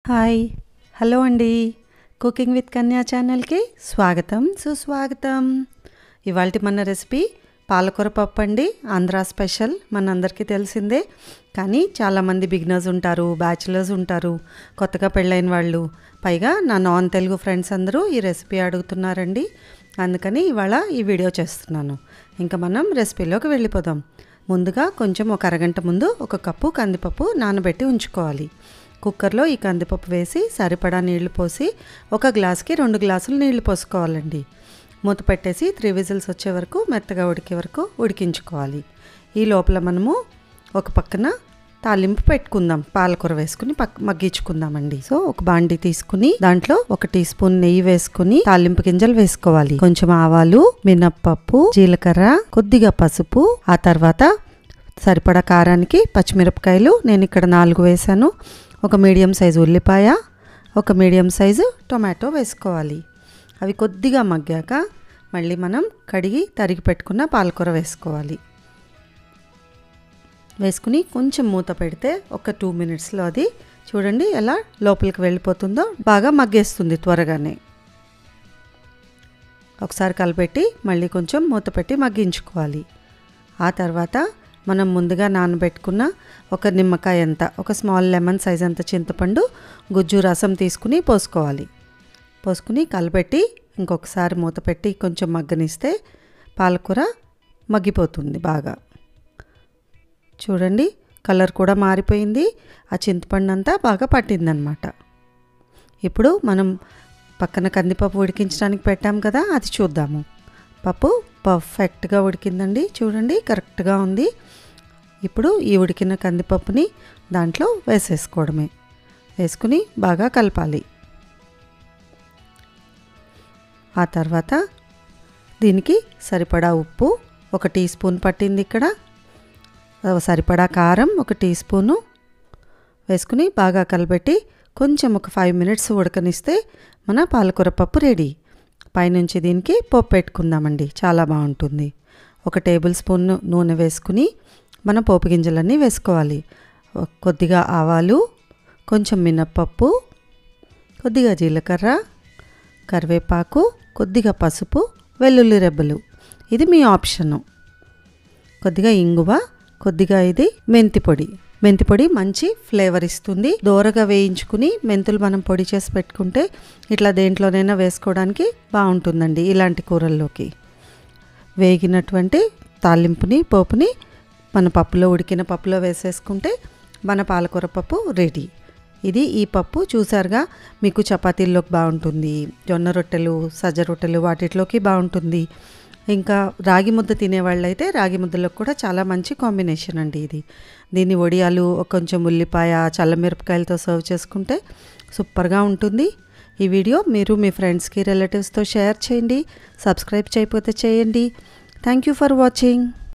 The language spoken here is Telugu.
హాయ్ హలో అండి కుకింగ్ విత్ కన్యా ఛానల్కి స్వాగతం సుస్వాగతం ఇవాళ మన రెసిపీ పాలకూర పప్పు అండి ఆంధ్ర స్పెషల్ మనందరికీ తెలిసిందే కానీ చాలామంది బిగినర్స్ ఉంటారు బ్యాచిలర్స్ ఉంటారు కొత్తగా పెళ్ళైన వాళ్ళు పైగా నా నాన్ తెలుగు ఫ్రెండ్స్ అందరూ ఈ రెసిపీ అడుగుతున్నారండి అందుకని ఇవాళ ఈ వీడియో చేస్తున్నాను ఇంకా మనం రెసిపీలోకి వెళ్ళిపోదాం ముందుగా కొంచెం ఒక అరగంట ముందు ఒక కప్పు కందిపప్పు నానబెట్టి ఉంచుకోవాలి కుక్కర్లో ఈ కందిపప్పు వేసి సరిపడా నీళ్లు పోసి ఒక గ్లాస్కి రెండు గ్లాసులు నీళ్లు పోసుకోవాలండి మూత పెట్టేసి త్రీ విజిల్స్ వచ్చే వరకు మెత్తగా ఉడికే వరకు ఉడికించుకోవాలి ఈ లోపల మనము ఒక పక్కన తాలింపు పెట్టుకుందాం పాలకూర వేసుకుని పక్క మగ్గించుకుందామండి సో ఒక బాండి తీసుకుని దాంట్లో ఒక టీ స్పూన్ నెయ్యి వేసుకుని తాలింపు గింజలు వేసుకోవాలి కొంచెం ఆవాలు మినప్పప్పు జీలకర్ర కొద్దిగా పసుపు ఆ తర్వాత సరిపడా కారానికి పచ్చిమిరపకాయలు నేను ఇక్కడ నాలుగు వేసాను ఒక మీడియం సైజు ఉల్లిపాయ ఒక మీడియం సైజు టొమాటో వేసుకోవాలి అవి కొద్దిగా మగ్గాక మళ్ళీ మనం కడిగి తరిగి పెట్టుకున్న పాలకూర వేసుకోవాలి వేసుకుని కొంచెం మూత పెడితే ఒక టూ మినిట్స్లో అది చూడండి ఎలా లోపలికి వెళ్ళిపోతుందో బాగా మగ్గేస్తుంది త్వరగానే ఒకసారి కలిపెట్టి మళ్ళీ కొంచెం మూత పెట్టి మగ్గించుకోవాలి ఆ తర్వాత మనం ముందుగా నానబెట్టుకున్న ఒక నిమ్మకాయ అంత ఒక స్మాల్ లెమన్ సైజ్ అంత చింతపండు గుజ్జు రసం తీసుకుని పోసుకోవాలి పోసుకుని కలిపెట్టి ఇంకొకసారి మూత పెట్టి కొంచెం మగ్గనిస్తే పాలకూర మగ్గిపోతుంది బాగా చూడండి కలర్ కూడా మారిపోయింది ఆ చింతపండు అంతా బాగా పట్టిందనమాట ఇప్పుడు మనం పక్కన కందిపప్పు ఉడికించడానికి పెట్టాం కదా అది చూద్దాము పప్పు పర్ఫెక్ట్గా ఉడికిందండి చూడండి కరెక్ట్గా ఉంది ఇప్పుడు ఈ ఉడికిన కందిపప్పుని దాంట్లో వేసేసుకోవడమే వేసుకుని బాగా కలపాలి ఆ తర్వాత దీనికి సరిపడా ఉప్పు ఒక టీ స్పూన్ పట్టింది ఇక్కడ సరిపడా కారం ఒక టీ స్పూను వేసుకుని బాగా కలబెట్టి కొంచెం ఒక ఫైవ్ మినిట్స్ ఉడకనిస్తే మన పాలకూర పప్పు రెడీ పైనుంచి దీనికి పప్పు పెట్టుకుందామండి చాలా బాగుంటుంది ఒక టేబుల్ స్పూన్ నూనె వేసుకుని మన పోపు గింజలన్నీ వేసుకోవాలి కొద్దిగా ఆవాలు కొంచెం మినప్పప్పు కొద్దిగా జీలకర్ర కరివేపాకు కొద్దిగా పసుపు వెల్లుల్లి రెబ్బలు ఇది మీ ఆప్షను కొద్దిగా ఇంగువ కొద్దిగా ఇది మెంతి పొడి మెంతి పొడి మంచి ఫ్లేవర్ ఇస్తుంది దోరగా వేయించుకుని మెంతులు మనం పొడి చేసి పెట్టుకుంటే ఇట్లా దేంట్లోనైనా వేసుకోవడానికి బాగుంటుందండి ఇలాంటి కూరల్లోకి వేగినటువంటి తాలింపుని పోపుని మన పప్పులో ఉడికిన పప్పులో వేసేసుకుంటే మన పాలకూర పప్పు రెడీ ఇది ఈ పప్పు చూసారుగా మీకు చపాతీల్లోకి బాగుంటుంది జొన్న రొట్టెలు సజ్జ రొట్టెలు వాటిలోకి బాగుంటుంది ఇంకా రాగి ముద్ద తినేవాళ్ళైతే రాగి ముద్దలకు కూడా చాలా మంచి కాంబినేషన్ అండి ఇది దీన్ని వడియాలు కొంచెం ఉల్లిపాయ చల్లమిరపకాయలతో సర్వ్ చేసుకుంటే సూపర్గా ఉంటుంది ఈ వీడియో మీరు మీ ఫ్రెండ్స్కి రిలేటివ్స్తో షేర్ చేయండి సబ్స్క్రైబ్ చేయకపోతే చేయండి థ్యాంక్ యూ ఫర్ వాచింగ్